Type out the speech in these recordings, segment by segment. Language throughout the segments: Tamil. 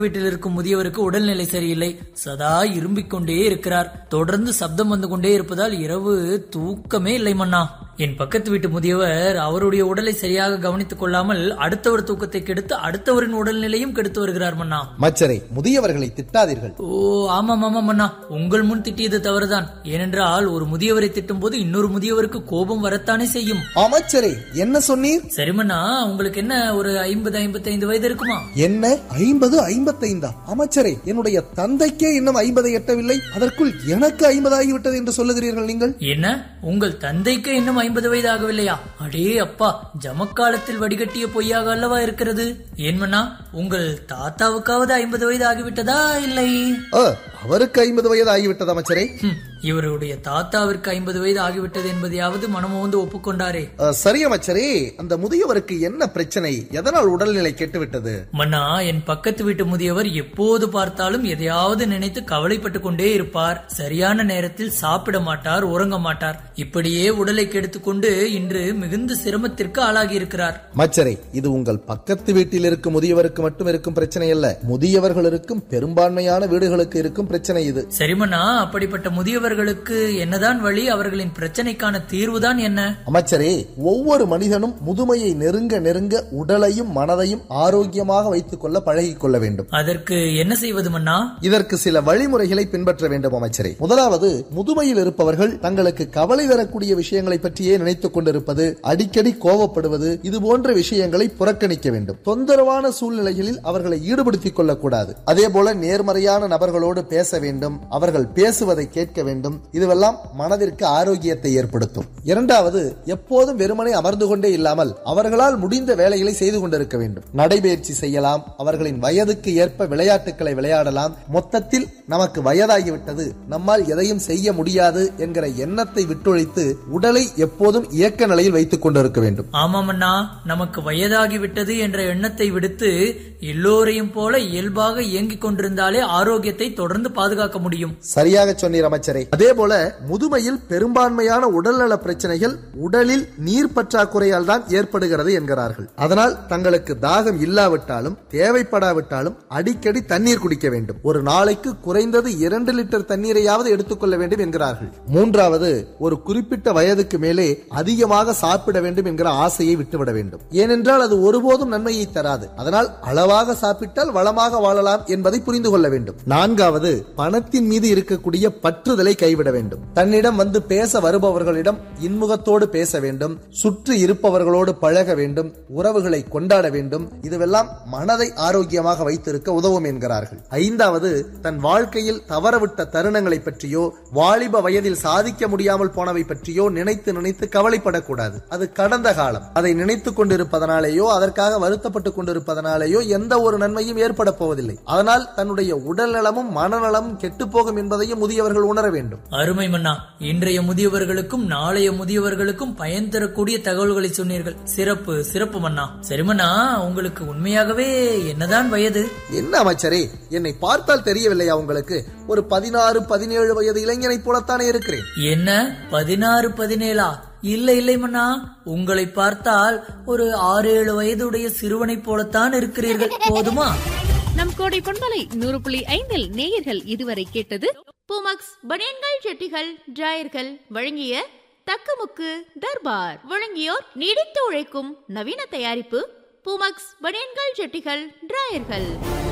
வீட்டில் இருக்கும் முதியவருக்கு உடல்நிலை சரியில்லை சதா இரும்பிக் கொண்டே இருக்கிறார் தொடர்ந்து சப்தம் வந்து கொண்டே இருப்பதால் இரவு தூக்கமே இல்லை மன்னா என் பக்கத்து வீட்டு முதியவர் அவருடைய உடலை சரியாக கவனித்துக் கொள்ளாமல் அடுத்தவர் தூக்கத்தை கெடுத்து அடுத்தவரின் உடல்நிலையும் கெடுத்து வருகிறார் மன்னா மச்சரை முதியவர்களை திட்டாதீர்கள் ஓ ஆமாம் ஆமாம் மன்னா உங்கள் முன் திட்டியது தவறுதான் ஏனென்றால் ஒரு முதியவரை திட்டும் போது இன்னொரு முதியவருக்கு கோபம் வரத்தானே செய்யும் அமைச்சரே என்ன சொன்னீர் சரி மன்னா உங்களுக்கு என்ன ஒரு ஐம்பது ஐம்பத்தைந்து வயது இருக்குமா என்ன ஐம்பது ஐம்பத்தைந்தா அமைச்சரே என்னுடைய தந்தைக்கே இன்னும் ஐம்பதை எட்டவில்லை அதற்குள் எனக்கு ஐம்பது ஆகிவிட்டது என்று சொல்லுகிறீர்கள் நீங்கள் என்ன உங்கள் தந்தைக்கு இன்னும் ஐம்பது வயது ஆகவில்லையா அடே அப்பா ஜமக்காலத்தில் வடிகட்டிய பொய்யாக அல்லவா இருக்கிறது ஏன்மண்ணா உங்கள் தாத்தாவுக்காவது ஐம்பது வயது ஆகிவிட்டதா இல்லை ஆ, அவருக்கு ஐம்பது வயது ஆகிவிட்டது அமைச்சரே ஹம், இவருடைய தாத்தாவிற்கு ஐம்பது வயது ஆகிவிட்டது என்பதையாவது மனமோந்து ஒப்புக்கொண்டாரே ஆ, சரி அமைச்சரே அந்த முதியவருக்கு என்ன பிரச்சனை எதனால் உடல்நிலை கெட்டுவிட்டது மன்னா என் பக்கத்து வீட்டு முதியவர் எப்போது பார்த்தாலும் எதையாவது நினைத்து கவலைப்பட்டு கொண்டே இருப்பார் சரியான நேரத்தில் சாப்பிட மாட்டார் உறங்க மாட்டார் இப்படியே உடலை கெடுத்துக்கொண்டு இன்று மிகுந்த சிரமத்திற்கு ஆளாகி இருக்கிறார் மச்சரே இது உங்கள் பக்கத்து வீட்டில் இருக்கும் முதியவருக்கு மட்டும் இருக்கும் பிரச்சனை அல்ல முதியவர்கள் இருக்கும் பெரும்பான்மையான வீடுகளுக்கு இருக்கும் பிரச்சனை இது சரிமண்ணா அப்படிப்பட்ட முதியவர்களுக்கு என்னதான் வழி அவர்களின் பிரச்சனைக்கான தீர்வுதான் என்ன அமைச்சரே ஒவ்வொரு மனிதனும் முதுமையை நெருங்க நெருங்க உடலையும் மனதையும் ஆரோக்கியமாக வைத்துக் கொள்ள பழகிக் கொள்ள வேண்டும் அதற்கு என்ன செய்வது மன்னா இதற்கு சில வழிமுறைகளை பின்பற்ற வேண்டும் அமைச்சரே முதலாவது முதுமையில் இருப்பவர்கள் தங்களுக்கு கவலை தரக்கூடிய விஷயங்களை பற்றியே நினைத்துக் கொண்டிருப்பது அடிக்கடி கோவப்படுவது இது போன்ற விஷயங்களை புறக்கணிக்க வேண்டும் தொந்தரவான சூழ்நிலைகளில் அவர்களை ஈடுபடுத்திக் கொள்ளக்கூடாது அதே போல நேர்மறையான நபர்களோடு பேச வேண்டும் அவர்கள் பேசுவதை கேட்க வேண்டும் இதுவெல்லாம் மனதிற்கு ஆரோக்கியத்தை ஏற்படுத்தும் இரண்டாவது எப்போதும் வெறுமனே அமர்ந்து கொண்டே இல்லாமல் அவர்களால் முடிந்த வேலைகளை செய்து கொண்டிருக்க வேண்டும் நடைபயிற்சி செய்யலாம் அவர்களின் வயதுக்கு ஏற்ப விளையாட்டுகளை விளையாடலாம் மொத்தத்தில் நமக்கு வயதாகிவிட்டது நம்மால் எதையும் செய்ய முடியாது என்கிற எண்ணத்தை விட்டொழித்து உடலை எப்போதும் இயக்க நிலையில் வைத்துக் கொண்டிருக்க வேண்டும் ஆமாமண்ணா நமக்கு வயதாகிவிட்டது என்ற எண்ணத்தை விடுத்து எல்லோரையும் போல இயல்பாக இயங்கிக் கொண்டிருந்தாலே ஆரோக்கியத்தை தொடர்ந்து பாதுகாக்க முடியும் சரியாக சொன்னீர் அமைச்சரே அதே போல முதுமையில் பெரும்பான்மையான உடல்நல பிரச்சனைகள் உடலில் நீர் பற்றாக்குறையால் தான் ஏற்படுகிறது என்கிறார்கள் அதனால் தங்களுக்கு தாகம் இல்லாவிட்டாலும் தேவைப்படாவிட்டாலும் அடிக்கடி தண்ணீர் குடிக்க வேண்டும் ஒரு நாளைக்கு குறைந்தது இரண்டு லிட்டர் தண்ணீரையாவது எடுத்துக்கொள்ள வேண்டும் என்கிறார்கள் மூன்றாவது ஒரு குறிப்பிட்ட வயதுக்கு மேலே அதிகமாக சாப்பிட வேண்டும் என்கிற ஆசையை விட்டுவிட வேண்டும் ஏனென்றால் அது ஒருபோதும் நன்மையை தராது அதனால் அளவாக சாப்பிட்டால் வளமாக வாழலாம் என்பதை புரிந்து கொள்ள வேண்டும் நான்காவது பணத்தின் மீது இருக்கக்கூடிய பற்றுதலை கைவிட வேண்டும் தன்னிடம் வந்து பேச வருபவர்களிடம் இன்முகத்தோடு பேச வேண்டும் சுற்றி இருப்பவர்களோடு பழக வேண்டும் உறவுகளை கொண்டாட வேண்டும் இதுவெல்லாம் மனதை ஆரோக்கியமாக வைத்திருக்க உதவும் என்கிறார்கள் ஐந்தாவது தன் வாழ்க்கையில் தவறவிட்ட தருணங்களை பற்றியோ வாலிப வயதில் சாதிக்க முடியாமல் போனவை பற்றியோ நினைத்து நினைத்து கவலைப்படக்கூடாது அது கடந்த காலம் அதை நினைத்துக் கொண்டிருப்பதனாலேயோ அதற்காக வருத்தப்பட்டுக் கொண்டிருப்பதனாலேயோ எந்த ஒரு நன்மையும் ஏற்பட போவதில்லை அதனால் தன்னுடைய உடல் நலமும் மனநலமும் கெட்டுப்போகும் என்பதையும் முதியவர்கள் உணர வேண்டும் அருமை மன்னா இன்றைய முதியவர்களுக்கும் நாளைய முதியவர்களுக்கும் பயன் தரக்கூடிய தகவல்களை சொன்னீர்கள் சிறப்பு சிறப்பு மன்னா சரி மன்னா உங்களுக்கு உண்மையாகவே என்னதான் வயது என்ன அமைச்சரே என்னை பார்த்தால் தெரியவில்லையா உங்களுக்கு ஒரு பதினாறு பதினேழு வயது இளைஞனைப் போலத்தானே இருக்கிறேன் என்ன பதினாறு பதினேழா இல்லை இல்லை மன்னா உங்களை பார்த்தால் ஒரு ஆறு ஏழு வயதுடைய சிறுவனைப் போலத்தான் இருக்கிறீர்கள் போதுமா நம் கோடை பொன்மலை நூறு புள்ளி ஐந்தில் நேயர்கள் இதுவரை கேட்டது பூமக்ஸ் பனியன்கள் ஜெட்டிகள் டிராயர்கள் வழங்கிய தக்கமுக்கு தர்பார் வழங்கியோர் நீடித்து உழைக்கும் நவீன தயாரிப்பு பூமக்ஸ் பனியன்கள் ஜெட்டிகள் டிராயர்கள்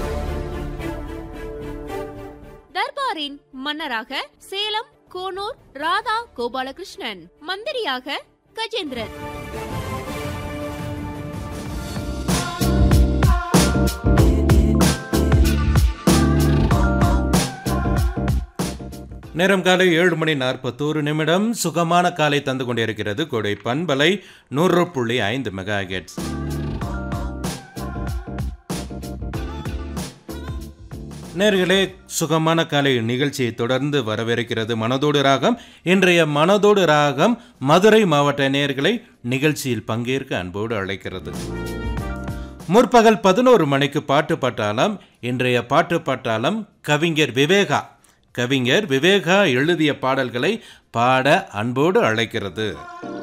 தர்பாரின் மன்னராக சேலம் கோனூர் ராதா கோபாலகிருஷ்ணன் மந்திரியாக கஜேந்திரன் நேரம் காலை ஏழு மணி நாற்பத்தோரு நிமிடம் சுகமான காலை தந்து கொண்டிருக்கிறது கொடை பண்பலை நூறு புள்ளி ஐந்து மெகா ஹெர்ட்ஸ். நேர்களே சுகமான காலை நிகழ்ச்சியை தொடர்ந்து வரவிருக்கிறது மனதோடு ராகம் இன்றைய மனதோடு ராகம் மதுரை மாவட்ட நேர்களை நிகழ்ச்சியில் பங்கேற்க அன்போடு அழைக்கிறது முற்பகல் பதினோரு மணிக்கு பாட்டு பாட்டாளம் இன்றைய பாட்டு பாட்டாளம் கவிஞர் விவேகா கவிஞர் விவேகா எழுதிய பாடல்களை பாட அன்போடு அழைக்கிறது